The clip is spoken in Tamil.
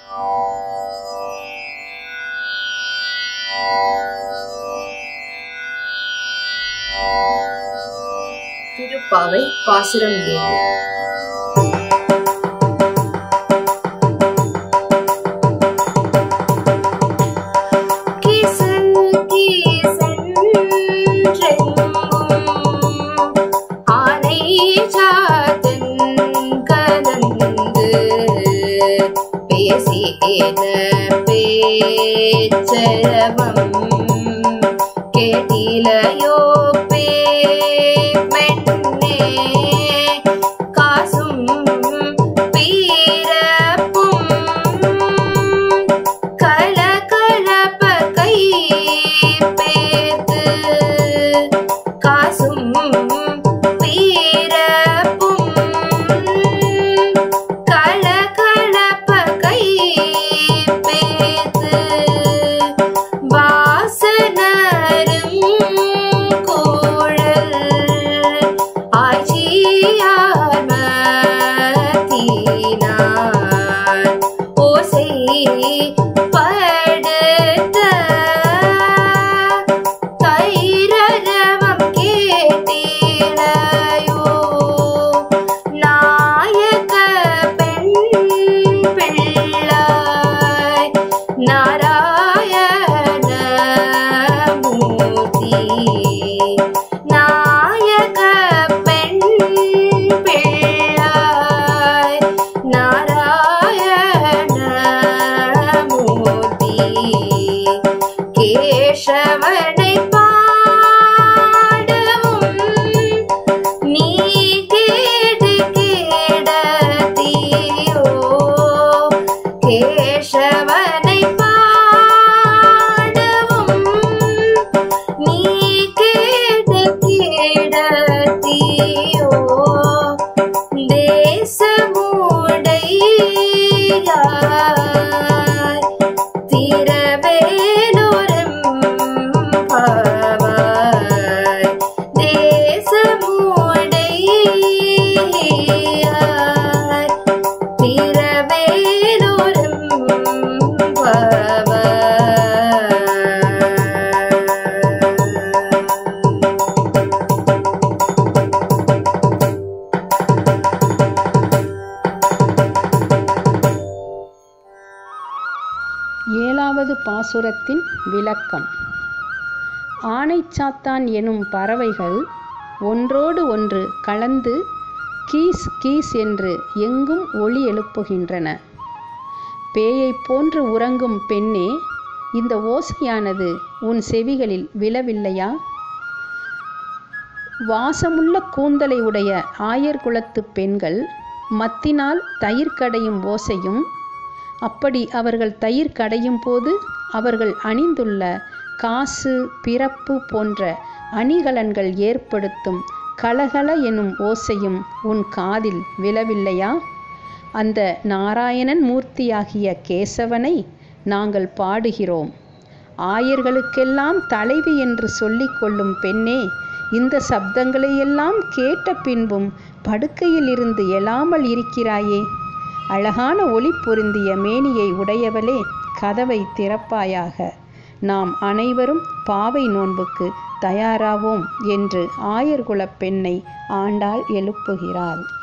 திருப்பாவை பாசுரம் ஏழு கிசன் கீசென்றெங்கும் ஆனை சாத்தன் கலந்து பேசின பேச்சரவம் கேட்டிலையோ பெண்ணே காசும் பீரப்பும் கலகலப்ப கை பேத்து காசும் பீரப்பும் கலகலப்ப கை பேத்து வாசனரும் கூழல் ஆட்சியார் மத்தினார் ஓசை படுத்த தைரரவம் கேட்டிலையோ நாயக பெண் பிள்ளாய் நாராயண மூர்த்தி நாயக பெண் பிள்ளாய் நாராயண மூர்த்தி கேசவனை பாடவும் நீ கேடு கேடத்தியோ கேசவனை பாடவும் நீ கேடு கேடத்தியோ தேசமுடையாய் திரவேலோரம் பாவாய் தேசமுடையாய் திரவேலோரம் பாவாய் ஏழாவது பாசுரத்தின் விளக்கம் ஆனைச்சாத்தான் எனும் பறவைகள் ஒன்றோடு ஒன்று கலந்து கீஸ் கீஸ் என்று எங்கும் ஒலி எழுப்புகின்றன பேயைப் போன்று உறங்கும் பெண்ணே இந்த ஓசையானது உன் செவிகளில் விழவில்லையா வாசமுள்ள கூந்தலை உடைய ஆயர் குலத்து பெண்கள் மத்தினால் தயிர் கடையும் ஓசையும் அப்படி அவர்கள் தயிர் கடையும் போது அவர்கள் அணிந்துள்ள காசு பிறப்பு போன்ற அணிகலன்கள் ஏற்படுத்தும் கலகல எனும் ஓசையும் உன் காதில் விழவில்லையா அந்த நாராயணன் மூர்த்தியாகிய கேசவனை நாங்கள் பாடுகிறோம் ஆயர்களுக்கெல்லாம் தலைவி என்று சொல்லிக் கொள்ளும் பெண்ணே இந்த சப்தங்களையெல்லாம் கேட்ட பின்பும் படுக்கையில் இருந்து எழாமல் இருக்கிறாயே அழகான ஒளி பொருந்திய மேனியை உடையவளே கதவை திறப்பாயாக நாம் அனைவரும் பாவை நோன்புக்கு தயாராவோம் என்று ஆயர்குலப் பெண்ணை ஆண்டாள் எழுப்புகிறாள்